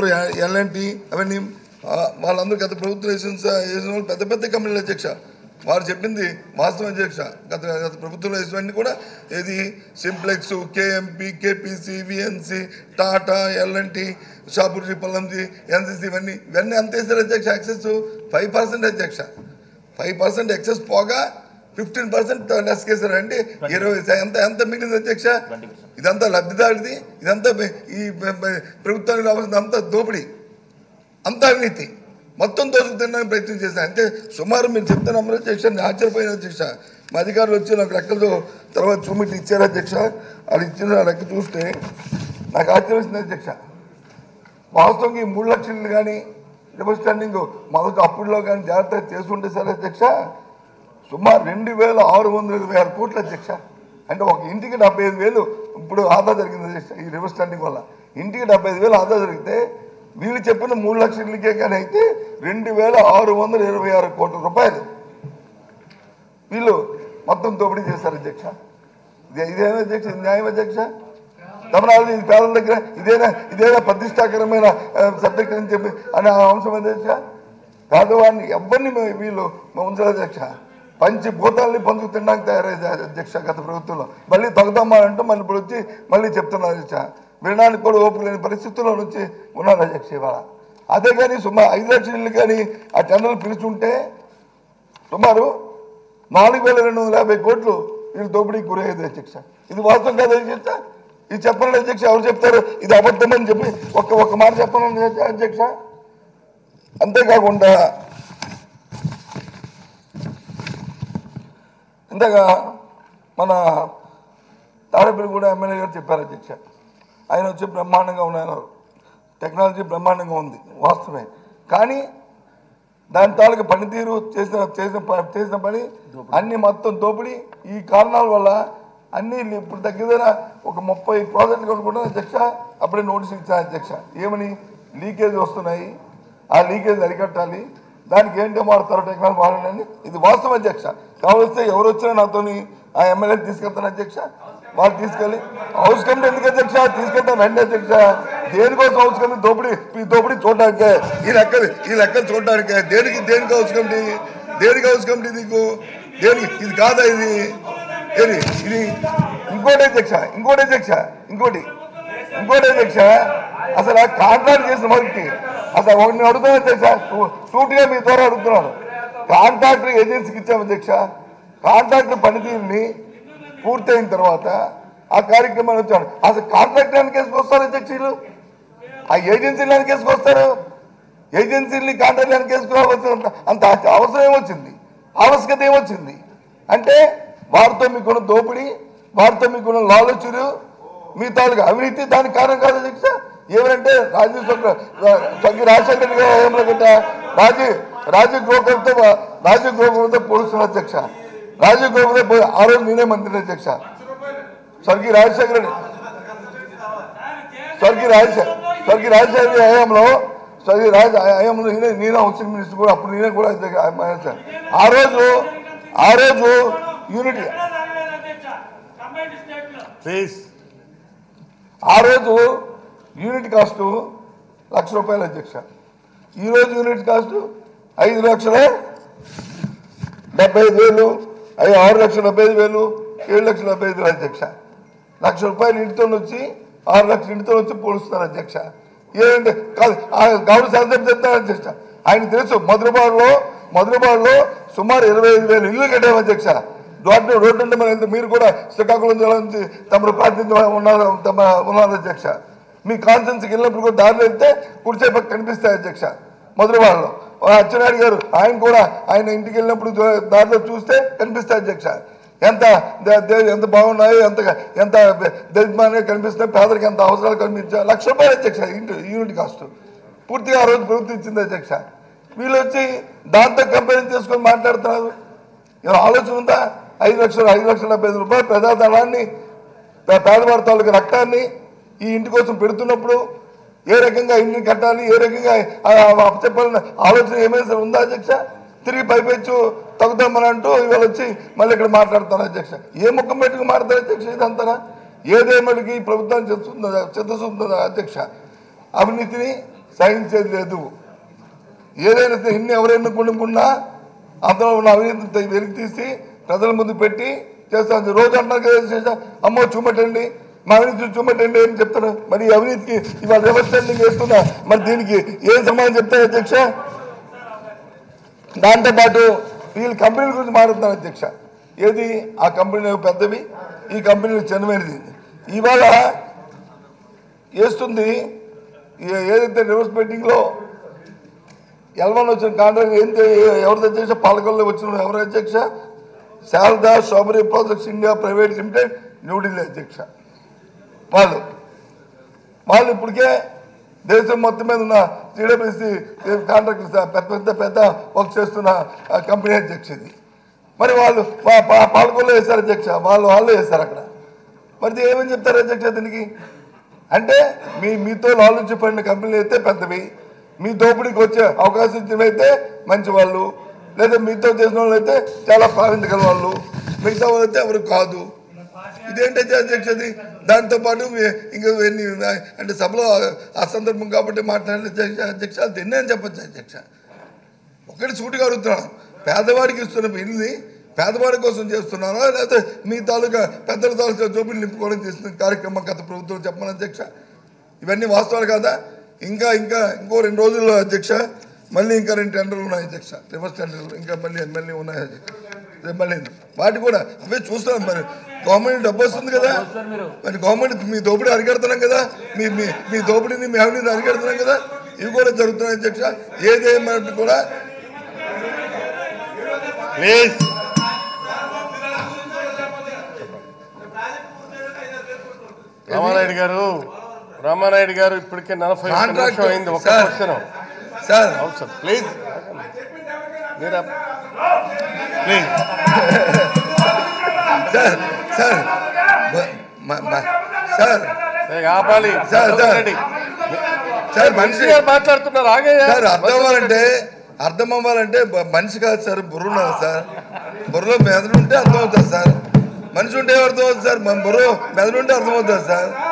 వాళ్ళందరూ ఎల్ఎన్టీ అవన్నీ ఆ, వాళ్ళందరూ గత ప్రభుత్వం వేసిన వేసిన వాళ్ళు పెద్ద పెద్ద కంపెనీల అధ్యక్ష వారు చెప్పింది వాస్తవం అధ్యక్ష గత గత ప్రభుత్వంలో వేసినవన్నీ కూడా ఇది Simplex KMP KPC VNC Tata L and T Shapoorji Pallonji NCC ఇవన్నీ ఇవన్నీ ఎంత వేశారు అధ్యక్ష యాక్సెస్ ఫైవ్ పర్సెంట్ అధ్యక్ష ఫైవ్ పర్సెంట్ ఎక్సెస్ పోగా ఫిఫ్టీన్ పర్సెంట్ లెస్ కేసారు అంటే ఇరవై ఎంత ఎంత మిగిలింది అధ్యక్ష ఇదంతా లబ్ధిదారుడిది ఇదంతా ఈ ప్రభుత్వానికి రావాల్సింది అంతా దోపిడీ అంతా అవినీతి మొత్తం దోచుకు తినడానికి ప్రయత్నం చేశాను అంటే సుమారు మీరు చెప్తున్న అమలు అధ్యక్ష నేను ఆశ్చర్యపోయిన అధ్యక్ష మా అధికారులు వచ్చి నాకు లెక్కలతో తర్వాత చూమిట్లు ఇచ్చారు అధ్యక్ష వాళ్ళు ఇచ్చిన లెక్క చూస్తే నాకు ఆశ్చర్యం అధ్యక్ష వాస్తవంగా ఈ మూడు లక్షలు కానీ రివర్స్ స్టాండింగ్ మొదటి అప్పుడులో కానీ జాగ్రత్తగా చేసుంటే సరే అధ్యక్ష సుమారు రెండు వేల ఆరు వందల ఇరవై ఆరు కోట్ల అధ్యక్ష అంటే ఒక ఇంటికి డెబ్బై ఐదు వేలు ఇప్పుడు ఆదా జరిగింది అధ్యక్ష ఈ రివర్స్ స్టాండింగ్ వల్ల ఇంటికి డెబ్బై ఐదు వేలు ఆదా జరిగితే వీళ్ళు చెప్పిన మూడు లక్షలకే కానీ అయితే రెండు వేల ఆరు వందల ఇరవై ఆరు కోట్ల రూపాయలు వీళ్ళు మొత్తం దోపిడీ చేశారు అధ్యక్ష ఇదే ఇదేనా అధ్యక్ష ఇది న్యాయం అధ్యక్ష తమరాజు ఇది పేదల దగ్గర ఇదేనా ఇదేనా ప్రతిష్టాకరమైన సబ్జెక్ట్ అని చెప్పి అనే అంశం అధ్యక్ష పేదవాడిని ఎవరిని మే- వీళ్ళు ఉంచారు అధ్యక్ష పంచి భూతాల్ని పంచుకు తినడానికి తయారైంది అధ్యక్ష గత ప్రభుత్వంలో మళ్ళీ తొగదమ్మా అంటూ మళ్ళీ ఇప్పుడు వచ్చి మళ్ళీ చెప్తున్నారు అధ్యక్ష వినడానికి కూడా ఓపిక లేని పరిస్థితుల్లో నుంచి ఉన్నారు అధ్యక్ష ఇవాళ అదే కానీ సుమారు ఐదు లక్షల ఇల్లు కానీ ఆ టెండర్లు పిలుచుంటే సుమారు నాలుగు వేల రెండు వందల యాభై కోట్లు వీళ్ళు దోపిడీకి గురయ్యేది అధ్యక్ష ఇది వాస్తవం కాదు అధ్యక్ష ఇది చెప్పండి అధ్యక్ష ఎవరు చెప్తారు ఇది అబద్ధం అని చెప్పి ఒక్క ఒక్క మాట చెప్పండి అధ్యక్ష అంతేకాకుండా ఇంతగా మన తాడపల్లి కూడా ఎమ్మెల్యే గారు చెప్పారు అధ్యక్ష ఆయన వచ్చి బ్రహ్మాండంగా ఉన్నారు టెక్నాలజీ బ్రహ్మాండంగా ఉంది వాస్తవమే కానీ దాని తాలూకు పనితీరు చేసిన చేసిన ప- చేసిన పని అన్ని మొత్తం దోపిడీ ఈ కారణాల వల్ల అన్ని ఇప్పుడు దగ్గర ఒక ముప్పై ప్రాజెక్టులు కూడా అధ్యక్ష అప్పుడే నోటీస్ ఇచ్చారు అధ్యక్ష ఏమని లీకేజ్ వస్తున్నాయి ఆ లీకేజ్ అరికట్టాలి దానికి ఏంటో వాడతారు టెక్నాలజీ వాడాలని ఇది వాస్తవం అధ్యక్ష కావలిస్తే ఎవరు వచ్చినా నాతోని ఆ ఎమ్మెల్యే తీసుకెళ్తాను అధ్యక్ష వాళ్ళు తీసుకెళ్ళి హౌస్ కమిటీ ఎందుకు అధ్యక్ష తీసుకెళ్తాను రండి అధ్యక్ష దేనికోసం హౌస్ కమిటీ దోపిడీ ఈ దోపిడీ చూడడానికే ఈ లెక్కలు ఈ లెక్కలు చూడడానికే దేనికి దేనికి హౌస్ కమిటీ దేనికి హౌస్ కమిటీ నీకు దేనికి ఇది కాదా ఇది ఏది ఇది ఇంకోటి అధ్యక్ష ఇంకోటి అధ్యక్ష ఇంకోటి ఇంకోటి అధ్యక్ష అసలు ఆ కాంట్రాక్ట్ చేసిన వ్యక్తి అసలు ఒకటి అడుగుతాను అధ్యక్ష సూ- సూటిగా మీ ద్వారా అడుగుతున్నాను కాంట్రాక్టర్ ఏజెన్సీకి ఇచ్చాము అధ్యక్ష కాంట్రాక్టర్ పనితీరుని పూర్తయిన తర్వాత ఆ కార్యక్రమాన్ని వచ్చాను అసలు కాంట్రాక్టర్ అని కేసుకొస్తారు అధ్యక్షులు ఆ ఏజెన్సీలు అని కేసుకొస్తారు ఏజెన్సీని కాంట్రాక్ట్ అని కేసుకోవాల్సిన అంత అవసరం ఏమొచ్చింది ఆవశ్యకత ఏమొచ్చింది అంటే వారితో మీకున్న దోపిడీ వారితో మీకున్న లాలచులు మీ తాలూకు అవినీతి దానికి కారణం కాదు అధ్యక్ష ఏమంటే రాజీవ్ స్వగ్ర స్వర్గీయ రాజశేఖర రెడ్డి గారు ఏమన్నా గట్ట రాజీవ్ రాజీవ్ గోకులతో రాజీవ్ గోకులతో పోలుస్తున్న అధ్యక్ష రాజీవ్ గోకులతో పో- ఆ రోజు నేనే మంత్రి అధ్యక్ష స్వర్గీయ రాజశేఖర రెడ్డి స్వర్గీయ రాజశేఖర్ స్వర్గీయ రాజశేఖర రెడ్డి హయాంలో స్వర్గీయ రాజ హయాంలో నేనే నేనే హౌసింగ్ మినిస్టర్ కూడా అప్పుడు నేనే కూడా అధ్యక్ష- ఆ రోజు ఆ రోజు యూనిటీ ప్లీజ్ ఆ రోజు యూనిట్ కాస్ట్ లక్ష రూపాయలు అధ్యక్ష ఈ రోజు యూనిట్ కాస్ట్ ఐదు లక్షల డెబ్బై ఐదు వేలు ఐదు ఆరు లక్షల డెబ్బై ఐదు వేలు ఏడు లక్షల డెబ్బై ఐదు వేలు అధ్యక్ష లక్ష రూపాయలు ఇంటితో వచ్చి ఆరు లక్షల ఇంటితో వచ్చి పోలుస్తున్నారు అధ్యక్ష ఏంటంటే కాదు ఆ గౌరవ శాసనం చెప్తారు అధ్యక్ష ఆయన తెలుసు మధురబాడులో మధురబాడులో సుమారు ఇరవై ఐదు వేలు ఇల్లు కట్టాము అధ్యక్ష రోడ్డు రోడ్డు ఉంటే మరి మీరు కూడా శ్రీకాకుళం జిల్లా నుంచి తమరు ప్రాతినిధ్యం ఉన్నారు తమ ఉన్నారు అధ్యక్ష మీ కాన్ఫరెన్స్కి వెళ్ళినప్పుడు కూడా దారిలో వెళ్తే కుడిచే పక్క కనిపిస్తాయి అధ్యక్ష మధురవాడలో అచ్చెన్నాయుడు గారు ఆయన కూడా ఆయన ఇంటికి వెళ్ళినప్పుడు దో- దారిలో చూస్తే కనిపిస్తాయి అధ్యక్ష ఎంత దే- దే- ఎంత బాగున్నాయో ఎంత ఎంత దరిద్రంగా కనిపిస్తున్నాయి పేదలకు ఎంత అవసరాలు కనిపించాయి లక్ష రూపాయలు అధ్యక్ష ఇంటి యూనిట్ కాస్ట్ పూర్తిగా ఆ రోజు ప్రభుత్వం ఇచ్చింది అధ్యక్ష వీళ్ళు వచ్చి దాంతో కంపెనీ చేసుకొని మాట్లాడుతున్నారు ఏం ఆలోచన ఉందా ఐదు లక్షలు ఐదు లక్షల డెబ్బై ఐదు రూపాయలు ప్రజాధనాన్ని పే- పేదవాడి తాలూకు రక్తాన్ని ఈ ఇంటి కోసం పెడుతున్నప్పుడు ఏ రకంగా ఇల్లు కట్టాలి ఏ రకంగా చెప్పాలని ఆలోచన ఏమైనా సరే ఉందా అధ్యక్ష తిరిగి పైపెచ్చు తగ్గుతామని అంటూ ఇవాళ వచ్చి మళ్ళీ ఇక్కడ మాట్లాడుతాను అధ్యక్ష ఏ ముఖం పెట్టుకు మాట్లాడతారు అధ్యక్ష ఇదంతా ఏదేమడికి ఈ ప్రభుత్వాన్ని చెప్తుందా చిత్తశుద్ధి అధ్యక్ష అవినీతిని సహించేది లేదు ఏదైనా సరే ఎన్ని ఎవరైనా కొనుక్కున్నా అందులో ఉన్న అవినీతిని వెలికి తీసి ప్రజల ముందు పెట్టి చేస్తాను రోజు అంటున్నారు కదా చేసా అమ్మో చూపెట్టండి మా అవినీతి చూపెట్టండి అని చెప్తారు మరి ఈ అవినీతికి ఇవాళ వ్యవస్థ వేస్తున్నా మరి దీనికి ఏం సమాధానం చెప్తారు అధ్యక్ష దాంతో పాటు వీళ్ళు కంపెనీల గురించి మాట్లాడుతున్నారు అధ్యక్ష ఏది ఆ కంపెనీలు పెద్దవి ఈ కంపెనీలు చిన్నమైనది ఇవాళ వేస్తుంది ఏ- ఏదైతే రివర్స్ బెట్టింగ్లో ఎల్వన్ వచ్చిన కాంట్రాక్ట్ ఏం ఎవరి అధ్యక్ష పాలకొల్లో వచ్చిన ఎవరు అధ్యక్ష Sharada Strawberry projects India private limited New Delhi అధ్యక్ష వాళ్ళు వాళ్ళు ఇప్పటికే దేశం మొత్తం మీద ఉన్న టీడబ్ల్యూసీ కాంట్రాక్టర్స్ పెద్ద పెద్ద పెద్ద వర్క్ చేస్తున్న ఆ కంపెనీ అధ్యక్ష ఇది మరి వాళ్ళు పా- పా- పాలకొల్లో వేశారు అధ్యక్ష వాళ్ళు వాళ్ళు వేశారు అక్కడ మరి ఇది ఏమని చెప్తారు అధ్యక్ష దీనికి అంటే మీ మీతో ఆలోచించబడిన కంపెనీలు అయితే పెద్దవి మీ దోపిడీకి వచ్చే అవకాశం ఇచ్చినవైతే మంచి వాళ్ళు లేదా మీతో చేసిన వాళ్ళు అయితే చాలా ప్రావీణ్యత గల వాళ్ళు మిగతా వాళ్ళు అయితే ఎవరు కాదు ఇదేంటైతే అధ్యక్షది దాంతో పాటు మీ- ఇంకా ఎన్ని అంటే సభలో ఆ సందర్భం కాబట్టి మాట్లాడిన అధ్యక్ష అధ్యక్ష అది ఎన్ని అని చెప్పచ్చు అధ్యక్ష ఒకటి సూటిగా అడుగుతున్నాను పేదవాడికి ఇస్తున్న బిల్లుని పేదవాడి కోసం చేస్తున్నారా లేకపోతే మీ తాలూకా పెద్దల తాలూకా జోబులు నింపుకోవడం చేస్తున్న కార్యక్రమం గత ప్రభుత్వం చెప్పమని అధ్యక్ష ఇవన్నీ వాస్తవాలు కాదా ఇంకా ఇంకా ఇంకో రెండు రోజుల్లో అధ్యక్ష మళ్ళీ ఇంకా రెండు టెండర్లు ఉన్నాయి అధ్యక్ష రివర్స్ టెండర్లు ఇంకా మళ్ళీ మళ్ళీ ఉన్నాయి అధ్యక్ష. రేపు మళ్ళీ వాటి కూడా అవే చూస్తాం మరి గవర్నమెంట్ డబ్బు వస్తుంది కదా మరి గవర్నమెంట్ మీ దోపిడీ అరిగడుతున్నాం కదా మీ మీ మీ దోపిడీని మీ అవినీతి అరిగడుతున్నాం కదా ఇవి కూడా జరుగుతున్నాయి అధ్యక్ష ఏదేమైనట్టు కూడా ప్లీజ్ రామానాయుడు గారు రామానాయుడు గారు ఇప్పటికే నలభై ఒక్క కాంట్రాక్ట్ నిమిషం అయింది ఒక సార్. క్వశ్చన్ సార్ అవును సార్ ప్లీజ్ మీరు ప్లీజ్ సార్ సార్ బ- మ- మ- సార్ ఆపాలి సార్, సార్. రెడ్డి. సార్ మనిషి మనిషి గారు మాట్లాడుతున్నారు ఆగయ్యా సార్ అర్థం అవ్వాలంటే అర్థం అవ్వాలంటే బ- మనిషి కాదు సార్ బుర్ర ఉన్నది సార్ బుర్రలో మెదడు ఉంటే అర్థం అవుతుంది సార్ మనిషి ఉంటే అర్థం అవుతుంది సార్ మన బుర్ర మెదడు ఉంటే అర్థం అవుతుంది సార్